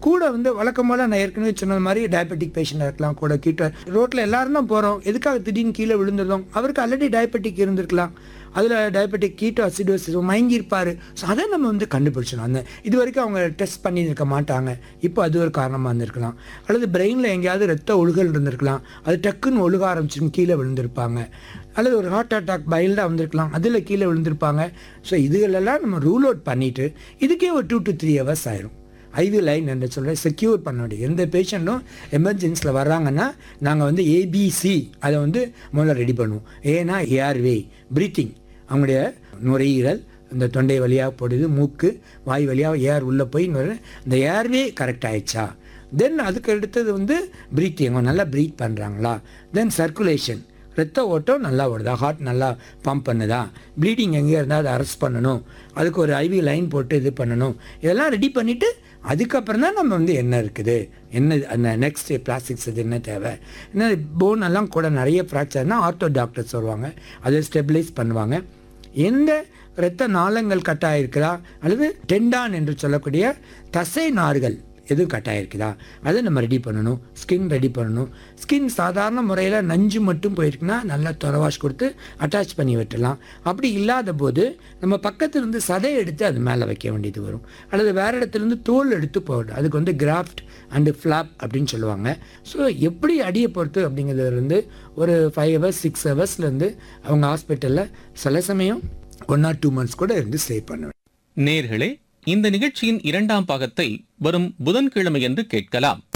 கூட வந்து வழக்கம் போல நான் ஏற்கனவே சொன்னது மாதிரி டயபெட்டிக் பேஷண்டாக இருக்கலாம் கூட கீட்ட ரோட்டில் எல்லாரும் தான் போகிறோம் எதுக்காக திடீர்னு கீழே விழுந்துருந்தோம் அவருக்கு ஆல்ரெடி டயபெட்டிக் இருந்திருக்கலாம் அதில் டயபெட்டிக் கீட்டோ அசிடோசிஸ் மயங்கி இருப்பார் ஸோ அதை நம்ம வந்து கண்டுபிடிச்சிடணும் அந்த இது வரைக்கும் அவங்க டெஸ்ட் பண்ணியிருக்க மாட்டாங்க இப்போ அது ஒரு காரணமாக இருந்திருக்கலாம் அல்லது பிரெயினில் எங்கேயாவது ரத்த ஒழுகல் இருந்திருக்கலாம் அது டக்குன்னு ஒழுக ஆரம்பிச்சுன்னு கீழே விழுந்திருப்பாங்க அல்லது ஒரு ஹார்ட் அட்டாக் பைல்டாக வந்திருக்கலாம் அதில் கீழே விழுந்திருப்பாங்க ஸோ இதுகளெல்லாம் நம்ம ரூல் அவுட் பண்ணிவிட்டு இதுக்கே ஒரு டூ டு த்ரீ ஹவர்ஸ் ஆயிரும் ஐவி லைன் என்று சொல்ல செக்யூர் பண்ண வேண்டிய எந்த பேஷண்ட்டும் எமர்ஜென்சியில் வர்றாங்கன்னா நாங்கள் வந்து ஏபிசி அதை வந்து முதல்ல ரெடி பண்ணுவோம் ஏன்னா ஏர்வே ப்ரீத்திங் அவங்களுடைய நுரையீரல் இந்த தொண்டை வழியாக போடுது மூக்கு வாய் வழியாக ஏர் உள்ளே போய் நுரை- இந்த ஏர்வே கரெக்ட் ஆயிடுச்சா தென் அதுக்கு அடுத்தது வந்து ப்ரீத்திங் அவங்க நல்லா ப்ரீத் பண்ணுறாங்களா தென் சர்க்குலேஷன் ரத்த ஓட்டம் நல்லா ஓடுதா ஹார்ட் நல்லா பம்ப் பண்ணுதா ப்ளீடிங் எங்கே இருந்தால் அதை அரெஸ்ட் பண்ணணும் அதுக்கு ஒரு ஐவி லைன் போட்டு இது பண்ணணும் இதெல்லாம் ரெடி பண்ணிவிட்டு அதுக்கப்புறம் தான் நம்ம வந்து என்ன இருக்குது என்ன அந்த நெக்ஸ்ட் பிளாஸ்டிக்ஸ் இது என்ன தேவை என்ன போன் எல்லாம் கூட நிறைய ஃப்ராக்சர்னா ஆர்த்தோ டாக்டர்ஸ் வருவாங்க அதை ஸ்டெபிலைஸ் பண்ணுவாங்க எந்த இரத்த நாளங்கள் கட்டாயிருக்குதா அல்லது டெண்டான் என்று சொல்லக்கூடிய தசை நார்கள் எதுவும் கட்டாயிருக்குதா அதை நம்ம ரெடி பண்ணணும் ஸ்கின் ரெடி பண்ணணும் ஸ்கின் சாதாரண முறையில் நஞ்சு மட்டும் போயிருக்குன்னா நல்லா தொலைவாஷ் கொடுத்து அட்டாச் பண்ணி விட்டுடலாம் அப்படி இல்லாத போது நம்ம பக்கத்துல இருந்து சதை எடுத்து அது மேலே வைக்க வேண்டியது வரும் அல்லது வேறு இடத்துலேருந்து தோல் எடுத்து போகணும் அதுக்கு வந்து கிராஃப்ட் அண்டு ஃப்ளாப் அப்படின்னு சொல்லுவாங்க ஸோ எப்படி அடியை பொறுத்து அப்படிங்கிறதுல இருந்து ஒரு ஃபைவ் ஹவர்ஸ் சிக்ஸ் ஹவர்ஸ்லேருந்து அவங்க ஹாஸ்பிட்டலில் சில சமயம் ஒன் ஆர் டூ மந்த்ஸ் கூட இருந்து ஸ்டே பண்ணுவேன் நேர்களே இந்த நிகழ்ச்சியின் இரண்டாம் பாகத்தை வரும் புதன்கிழமையன்று கேட்கலாம்